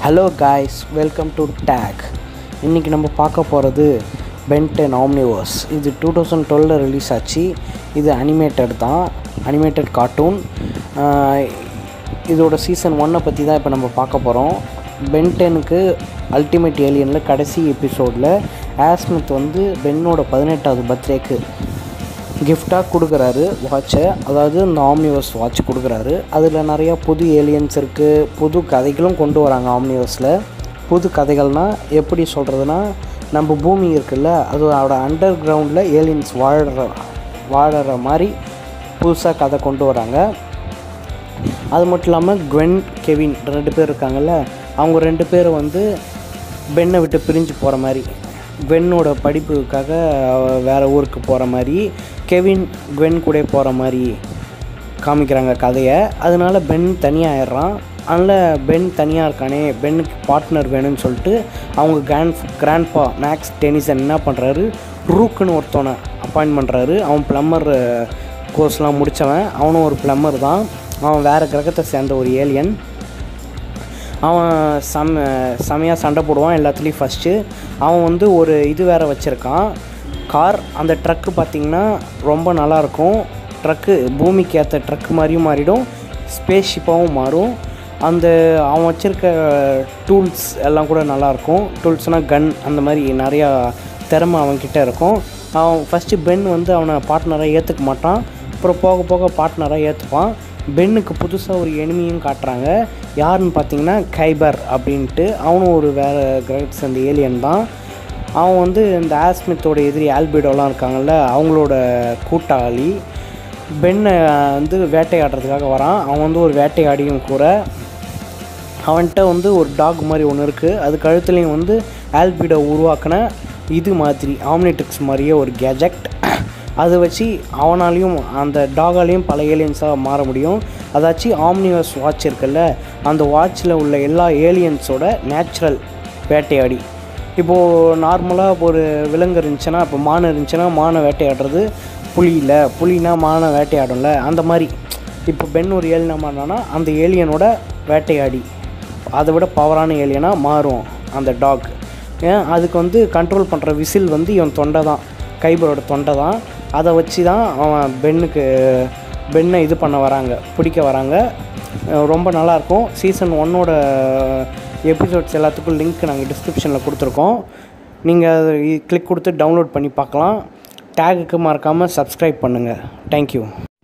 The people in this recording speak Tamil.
hello guys welcome to tech இன்றைக்கி நம்ம பார்க்க போகிறது பென்டென் ஆம்னிவர்ஸ் இது டூ தௌசண்ட் டுவெலில் ரிலீஸ் ஆச்சு இது அனிமேட்டட் தான் அனிமேட்டட் கார்ட்டூன் இதோட சீசன் ஒன்னை பற்றி தான் இப்போ நம்ம பார்க்க போகிறோம் பென்டெனுக்கு அல்டிமேட் ஏலியனில் கடைசி எபிசோடில் ஆஸ்மித் வந்து பென்னோட பதினெட்டாவது பர்த்டேக்கு கிஃப்டாக கொடுக்குறாரு வாட்சை அதாவது இந்த ஆம்னிவர்ஸ் வாட்ச் கொடுக்குறாரு அதில் நிறையா புது ஏலியன்ஸ் இருக்குது புது கதைகளும் கொண்டு வராங்க ஆம்னிவர்ஸில் புது கதைகள்னால் எப்படி சொல்கிறதுனா நம்ம பூமி இருக்குல்ல அதோட அண்டர் கிரவுண்டில் ஏலியன்ஸ் வாழற வாழற மாதிரி புதுசாக கதை கொண்டு வராங்க அது மட்டும் இல்லாமல் குவென் கெவின் ரெண்டு பேர் இருக்காங்கல்ல அவங்க ரெண்டு பேரும் வந்து பெண்ணை விட்டு பிரிஞ்சு போகிற மாதிரி குவென்னோட படிப்புக்காக அவ வேறு ஊருக்கு போகிற மாதிரி கெவின் குவென் கூட போகிற மாதிரி காமிக்கிறாங்க கதையை அதனால பென் தனியாகிடுறான் அதனால் பென் தனியாக இருக்கானே பென்னுக்கு பார்ட்னர் வேணும்னு சொல்லிட்டு அவங்க கிராண்ட் கிராண்ட்பா மேக்ஸ் டெனிசன் என்ன பண்ணுறாரு ரூக்குன்னு ஒருத்தவனை அப்பாயின்ட் பண்ணுறாரு அவன் ப்ளம்மர் கோர்ஸ்லாம் முடித்தவன் அவனும் ஒரு ப்ளம்மர் தான் அவன் வேறு கிரகத்தை சேர்ந்த ஒரு ஏலியன் அவன் செம்ம செமையாக சண்டை போடுவான் எல்லாத்துலேயும் ஃபஸ்ட்டு அவன் வந்து ஒரு இது வேறு வச்சுருக்கான் கார் அந்த ட்ரக்கு பார்த்திங்கன்னா ரொம்ப நல்லாயிருக்கும் ட்ரக்கு பூமிக்கு ஏற்ற ட்ரக்கு மாதிரியும் மாறிடும் ஸ்பேஸ் ஷிப்பாகவும் மாறும் அந்த அவன் வச்சுருக்க டூல்ஸ் எல்லாம் கூட நல்லாயிருக்கும் டூல்ஸ்னால் கன் அந்த மாதிரி நிறையா திறமை அவன்கிட்ட இருக்கும் அவன் ஃபஸ்ட்டு பென் வந்து அவனை பார்ட்னராக ஏற்றுக்க மாட்டான் அப்புறம் போக போக பார்ட்னராக ஏற்றுப்பான் பென்னுக்கு புதுசாக ஒரு எனிமியும் காட்டுறாங்க யாருன்னு பார்த்தீங்கன்னா கைபர் அப்படின்ட்டு அவனும் ஒரு வேறு கிரகத்தை சேர்ந்த ஏலியன் தான் அவன் வந்து இந்த ஆஸ்மித்தோட எதிரி ஆல்பிடோலாம் இருக்காங்கல்ல அவங்களோட கூட்டாளி பென்னை வந்து வேட்டையாடுறதுக்காக வரான் அவன் வந்து ஒரு வேட்டையாடியும் கூட அவன்கிட்ட வந்து ஒரு டாக் மாதிரி ஒன்று இருக்குது அது கழுத்துலேயும் வந்து ஆல்பிடோ உருவாக்கின இது மாதிரி ஆம்னிட்ரிக்ஸ் மாதிரியே ஒரு கேஜெக்ட் அதை வச்சு அவனாலையும் அந்த டாகாலையும் பல ஏலியன்ஸாக மாற முடியும் அதாச்சு ஆம்னிவர்ஸ் வாட்ச் இருக்குல்ல அந்த வாட்சில் உள்ள எல்லா ஏலியன்ஸோட நேச்சுரல் வேட்டையாடி இப்போது நார்மலாக ஒரு விலங்கு இருந்துச்சுன்னா இப்போ மான் இருந்துச்சுன்னா மானை வேட்டையாடுறது புலியில் புலினா மானை வேட்டையாடும்ல அந்த மாதிரி இப்போ பெண் ஒரு ஏலியனாக மாறினானா அந்த ஏலியனோட வேட்டையாடி அதை விட பவரான ஏலியனாக மாறும் அந்த டாக் ஏன் அதுக்கு வந்து கண்ட்ரோல் பண்ணுற விசில் வந்து இவன் தொண்டை தான் கைபரோட தொண்டை தான் அதை வச்சு தான் அவன் பெண்ணுக்கு பெண்ணை இது பண்ண வராங்க பிடிக்க வராங்க ரொம்ப நல்லாயிருக்கும் சீசன் ஒன்னோட எபிசோட்ஸ் எல்லாத்துக்கும் லிங்க் நாங்கள் டிஸ்கிரிப்ஷனில் கொடுத்துருக்கோம் நீங்கள் அதை கிளிக் கொடுத்து டவுன்லோட் பண்ணி பார்க்கலாம் டேகுக்கு மறக்காமல் சப்ஸ்கிரைப் பண்ணுங்கள் தேங்க்யூ